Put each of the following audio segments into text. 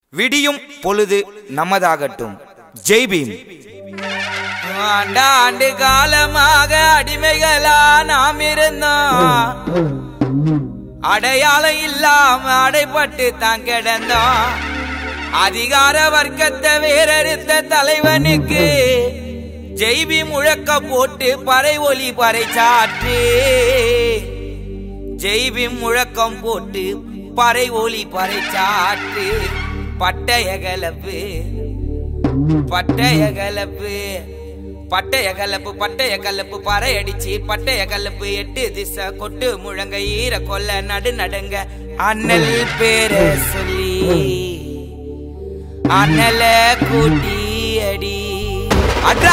விடியும் பொழுது நமதாகட்டும் ஜெய் பீம் ஆண்டாண்டு காலமாக அடிமைகளா நாம் இருந்தோம் அடையாளம் இல்லாம அடைப்பட்டு தான் கிடந்தோம் அதிகார வர்க்கத்தை வேறறுத்த தலைவனுக்கு ஜெய்பி முழக்க போட்டு பறை ஒலி பறை சாற்று ஜெய்பி முழக்கம் போட்டு பறை ஒலி பறை சாற்று பட்டய கலப்பு பட்டய கலப்பு பட்டய கலப்பு பட்டய கலப்பு பறை அடிச்சு பட்டய கலப்பு எட்டு திசை கொட்டு முழங்க ஈர கொல்ல நடு நடுங்க அண்ணல் பேர சொல்லி அண்ணல கூட்டி அடி அட்ரா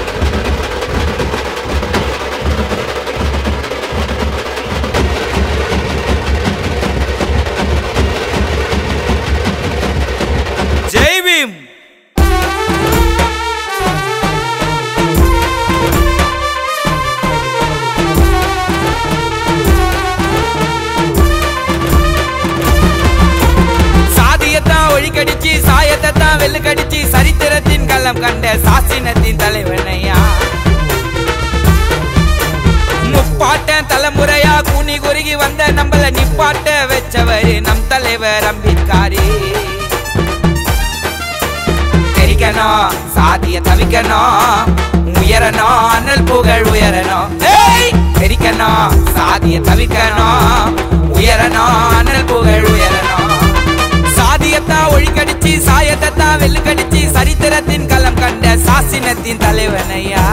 ஜெய் பீம் சாதியத்தான் ஒழிக்கடிச்சு சாயத்தை தான் வெள்ளுக்கடிச்சு சரித்திரத்தின் களம் கண்ட சாசினத்தின் தலைவனையா முப்பாட்டன் தலைமுறையா கூனி குறுகி வந்த நம்மள நிப்பாட்ட வச்சவரு நம் தலைவர் அம்பேத்காரி தெரிக்கணும் சாதிய தவிக்கணும் உயரணும் அண்ணல் புகழ் உயரணும் ஏய்! தெரிக்கணும் சாதிய தவிக்கணும் உயரணும் அண்ணல் புகழ் உயரணும் சாதியத்தான் ஒழிக்கடிச்சு சாயத்தை தான் வெள்ளுக்கடிச்சு சரித்திரத்தின் களம் கண்ட சாசினத்தின் தலைவனையா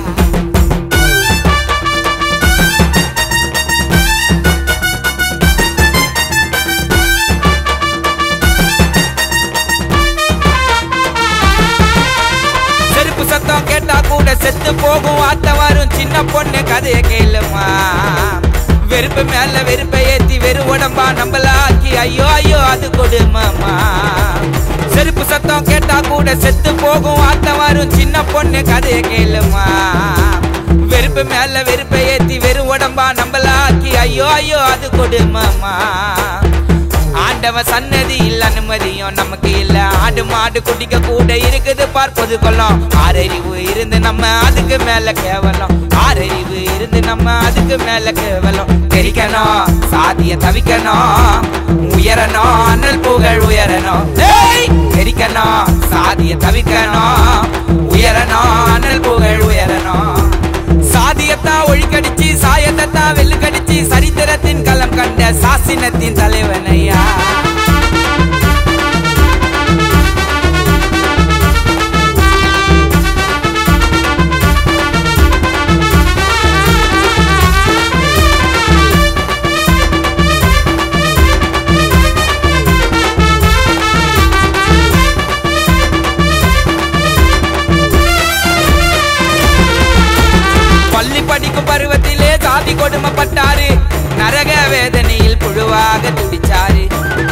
செருப்பு சத்தம் கேட்டா கூட செத்து போகும் ஆத்த வரும் சின்ன பொண்ணு கதைய கேளுமா வெறுப்பு மேல வெறுப்பை ஏத்தி வெறு உடம்பா நம்மள ஆக்கி ஐயோ ஐயோ அது கொடுமாமா செருப்பு சத்தம் கேட்டா கூட செத்து போகும் ஆத்த வரும் சின்ன பொண்ணு கதைய கேளுமா வெறுப்பு மேல வெறுப்பை ஏத்தி வெறு உடம்பா நம்மள ஆக்கி ஐயோ ஐயோ அது கொடுமாமா ஆண்டவன் சன்னதி இல்ல அனுமதியும் நமக்கு இல்ல ஆடு மாடு குடிக்க கூட இருக்குது பார்ப்பது கொள்ளம் ஆறறிவு இருந்து நம்ம அதுக்கு மேல கேவலம் ஆறறிவு இருந்து நம்ம அதுக்கு மேல கேவலம் தெரிக்கணும் சாதிய தவிக்கணும் உயரணும் அண்ணல் புகழ் உயரணும் ஏய்! தெரிக்கணும் சாதிய தவிக்கணும் உயரணும் அண்ணல் புகழ் உயரணும் சாதியத்தான் ஒழிக்கடிச்சு சாயத்தை தான் வெள்ளுக்கடிச்சு சரித்திரத்தின் களம் கண்ட சாசினத்தின் தலைவனையா பள்ளி படிக்கும் பருவத்திலே சாதி கொடுமைப்பட்டாரு நரக வேதனையில் புழுவாக துடிச்சாரு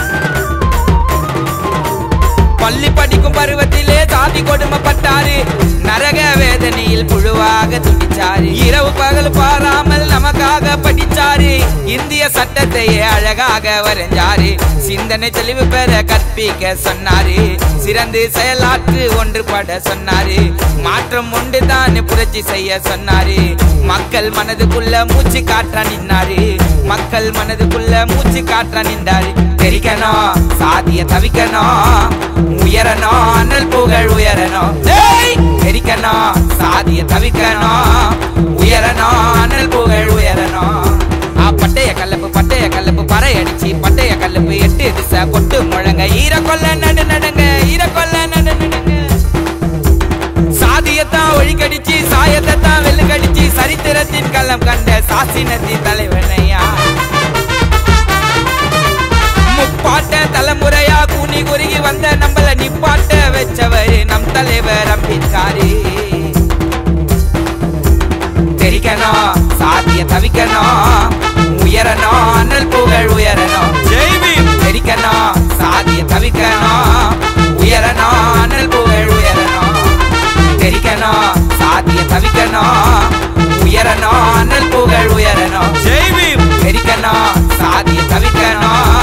பள்ளி படிக்கும் பருவத்திலே சாதி கொடுமைப்பட்டாரு நரக வேதனையில் புழுவாக துடிச்சாரு இரவு பகல் பாராமல் நமக்காக படிச்சாரு இந்திய சட்டத்தையே அழகாக வரைஞ்சாரு சிந்தனை தெளிவு பெற கற்பிக்க சொன்னாரு சிறந்து செயலாற்று ஒன்றுபட சொன்னாரு மாற்றம் உண்டு தான் புரட்சி செய்ய சொன்னாரு மக்கள் மனதுக்குள்ள மூச்சு காற்ற நின்னாரு மக்கள் மனதுக்குள்ள மூச்சு காற்ற நின்றாரு தெரிக்கணும் சாதிய தவிக்கணும் உயரணும் அண்ணல் புகழ் உயரணும் ஏய்! தெரிக்கணும் சாதிய தவிக்கணும் உயரணும் அண்ணல் புகழ் உயரணும் ஆ, பட்டய கல்லப்பு பட்டய கல்லப்பு பறை அடிச்சு பட்டய கல்லப்பு எட்டு திசை கொட்டு முழங்க ஈர கொல்ல நடு நடுங்க ஈர கொல்ல நடு நடுங்க சாதியத்தான் ஒழிக்கடிச்சு சாயத்தை தான் வெள்ளுக்கடிச்சு சரித்திரத்தின் களம் கண்ட சாசினத்தின் தலைவனையா முப்பாட்ட தலைமுறையா கூனி குறுகி வந்த நம்மள நிப்பாட்ட வச்சவரு நம் தலைவர் அம்பேத்காரி தெரிக்கணும் சாதிய தவிக்கணும் உயரணும் அண்ணல் புகழ் உயரணும் ஜெய் பீம் தெரிக்கணும் சாதிய தவிக்கணும் உயரணும் அண்ணல் புகழ் உயரணும் தெரிக்கணும் சாதிய தவிக்கணும் உயரணும் அண்ணல் புகழ் உயரணும் ஜெய் பீம் தெரிக்கணும் சாதிய தவிக்கணும்